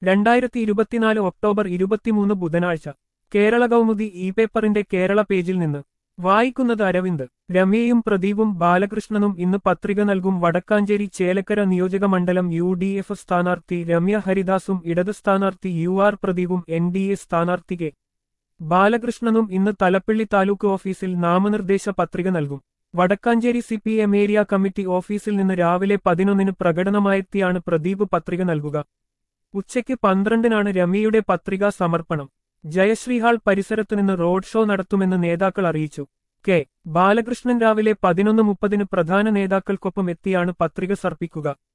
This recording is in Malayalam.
രണ്ടായിരത്തി ഇരുപത്തിനാല് ഒക്ടോബർ ഇരുപത്തിമൂന്ന് ബുധനാഴ്ച കേരള കൗമുദി ഇ പേപ്പറിന്റെ കേരള പേജിൽ നിന്ന് വായിക്കുന്നത് അരവിന്ദ് രമ്യയും പ്രദീപും ബാലകൃഷ്ണനും ഇന്ന് പത്രിക നൽകും വടക്കാഞ്ചേരി ചേലക്കര നിയോജക മണ്ഡലം യു ഡി എഫ് സ്ഥാനാർത്ഥി രമ്യ ഹരിദാസും ഇടത് സ്ഥാനാർത്ഥി യു ആർ പ്രദീപും എൻ ഡി എ സ്ഥാനാർത്ഥി കെ ബാലകൃഷ്ണനും ഇന്ന് തലപ്പള്ളി താലൂക്ക് ഓഫീസിൽ നാമനിർദ്ദേശ പത്രിക നൽകും Vadakkanchery C P M area committee ഓഫീസിൽ നിന്ന് രാവിലെ പതിനൊന്നിന് പ്രകടനമായെത്തിയാണ് പ്രദീപ് പത്രിക നൽകുക ഉച്ചയ്ക്ക് പന്ത്രണ്ടിനാണ് രമ്യയുടെ പത്രികാ സമർപ്പണം ജയശ്രീ ഹാൾ പരിസരത്ത് നിന്ന് റോഡ് ഷോ നടത്തുമെന്ന് നേതാക്കൾ അറിയിച്ചു കെ ബാലകൃഷ്ണൻ രാവിലെ പതിനൊന്ന് മുപ്പതിന് പ്രധാന നേതാക്കൾക്കൊപ്പം എത്തിയാണ് പത്രിക സമർപ്പിക്കുക